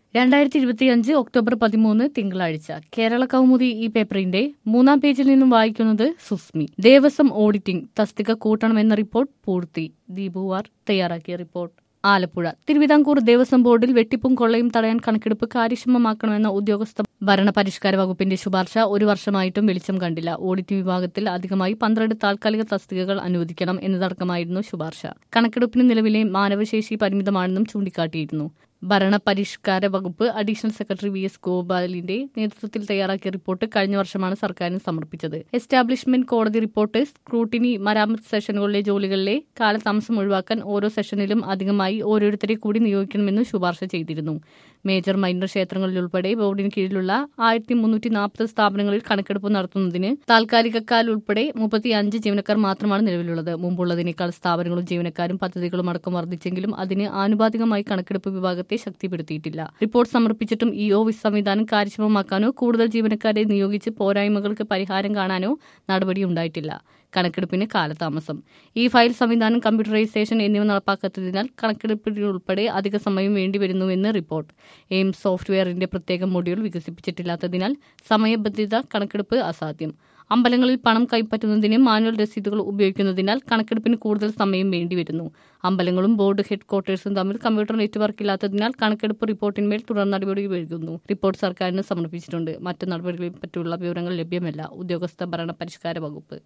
രണ്ടായിരത്തി ഇരുപത്തിയഞ്ച് ഒക്ടോബർ പതിമൂന്ന് തിങ്കളാഴ്ച കേരള കൗമുദി ഈ പേപ്പറിന്റെ മൂന്നാം പേജിൽ നിന്നും വായിക്കുന്നത് സുസ്മി ദേവസ്വം ഓഡിറ്റിംഗ് തസ്തിക കൂട്ടണമെന്ന റിപ്പോർട്ട് പൂർത്തി ദീപുവാർ തയ്യാറാക്കിയ റിപ്പോർട്ട് ആലപ്പുഴ തിരുവിതാംകൂർ ദേവസ്വം ബോർഡിൽ വെട്ടിപ്പും കൊള്ളയും തടയാൻ കണക്കെടുപ്പ് കാര്യക്ഷമമാക്കണമെന്ന ഉദ്യോഗസ്ഥ ഭരണപരിഷ്കാര വകുപ്പിന്റെ ശുപാർശ ഒരു വർഷമായിട്ടും വെളിച്ചം കണ്ടില്ല ഓഡിറ്റ് വിഭാഗത്തിൽ അധികമായി പന്ത്രണ്ട് താൽക്കാലിക തസ്തികകൾ അനുവദിക്കണം എന്നതടക്കമായിരുന്നു ശുപാർശ കണക്കെടുപ്പിന് നിലവിലെ മാനവശേഷി പരിമിതമാണെന്നും ചൂണ്ടിക്കാട്ടിയിരുന്നു ഭരണപരിഷ്കാര വകുപ്പ് അഡീഷണൽ സെക്രട്ടറി വി എസ് ഗോപാലിന്റെ നേതൃത്വത്തിൽ തയ്യാറാക്കിയ റിപ്പോർട്ട് കഴിഞ്ഞ വർഷമാണ് സർക്കാരിന് സമർപ്പിച്ചത് എസ്റ്റാബ്ലിഷ്മെന്റ് കോടതി റിപ്പോർട്ട് സ്ക്രൂട്ടിനി മരാമത്ത് സെഷനുകളിലെ ജോലികളിലെ കാലതാമസം ഒഴിവാക്കാൻ ഓരോ സെഷനിലും അധികമായി ഓരോരുത്തരെ കൂടി നിയോഗിക്കണമെന്ന് ശുപാർശ ചെയ്തിരുന്നു മേജർ മൈനർ ക്ഷേത്രങ്ങളിലുൾപ്പെടെ ബോർഡിന് കീഴിലുള്ള ആയിരത്തി മുന്നൂറ്റി നാൽപ്പത് സ്ഥാപനങ്ങളിൽ കണക്കെടുപ്പ് നടത്തുന്നതിന് താൽക്കാലികക്കാൽ ഉൾപ്പെടെ മുപ്പത്തി അഞ്ച് ജീവനക്കാർ മാത്രമാണ് നിലവിലുള്ളത് മുമ്പുള്ളതിനേക്കാൾ സ്ഥാപനങ്ങളും ജീവനക്കാരും പദ്ധതികളും അടക്കം വർദ്ധിച്ചെങ്കിലും അതിന് ആനുപാതികമായി കണക്കെടുപ്പ് വിഭാഗത്തെ ശക്തിപ്പെടുത്തിയിട്ടില്ല റിപ്പോർട്ട് സമർപ്പിച്ചിട്ടും ഇ ഒ സംവിധാനം കാര്യക്ഷമമാക്കാനോ കൂടുതൽ ജീവനക്കാരെ നിയോഗിച്ച് പോരായ്മകൾക്ക് പരിഹാരം കാണാനോ നടപടിയുണ്ടായിട്ടില്ല കണക്കെടുപ്പിന് കാലതാമസം ഈ ഫയൽ സംവിധാനം കമ്പ്യൂട്ടറൈസേഷൻ എന്നിവ നടപ്പാക്കാത്തതിനാൽ കണക്കെടുപ്പിനുൾപ്പെടെ അധിക സമയം വേണ്ടിവരുന്നുവെന്ന് റിപ്പോർട്ട് എയിംസ് സോഫ്റ്റ്വെയറിന്റെ പ്രത്യേക മൊഡ്യൂൾ വികസിപ്പിച്ചിട്ടില്ലാത്തതിനാൽ സമയബന്ധിത കണക്കെടുപ്പ് അസാധ്യം അമ്പലങ്ങളിൽ പണം കൈപ്പറ്റുന്നതിന് മാനുവൽ രസീതുകൾ ഉപയോഗിക്കുന്നതിനാൽ കണക്കെടുപ്പിന് കൂടുതൽ സമയം വേണ്ടിവരുന്നു അമ്പലങ്ങളും ബോർഡ് ഹെഡ് ക്വാർട്ടേഴ്സും തമ്മിൽ കമ്പ്യൂട്ടർ നെറ്റ്വർക്ക് ഇല്ലാത്തതിനാൽ കണക്കെടുപ്പ് റിപ്പോർട്ടിന്മേൽ തുടർ നടപടി വൈകുന്നു റിപ്പോർട്ട് സർക്കാരിന് സമർപ്പിച്ചിട്ടുണ്ട് മറ്റ് നടപടികളെ പറ്റിയുള്ള വിവരങ്ങൾ ലഭ്യമല്ല ഉദ്യോഗസ്ഥ ഭരണ പരിഷ്കാര വകുപ്പ്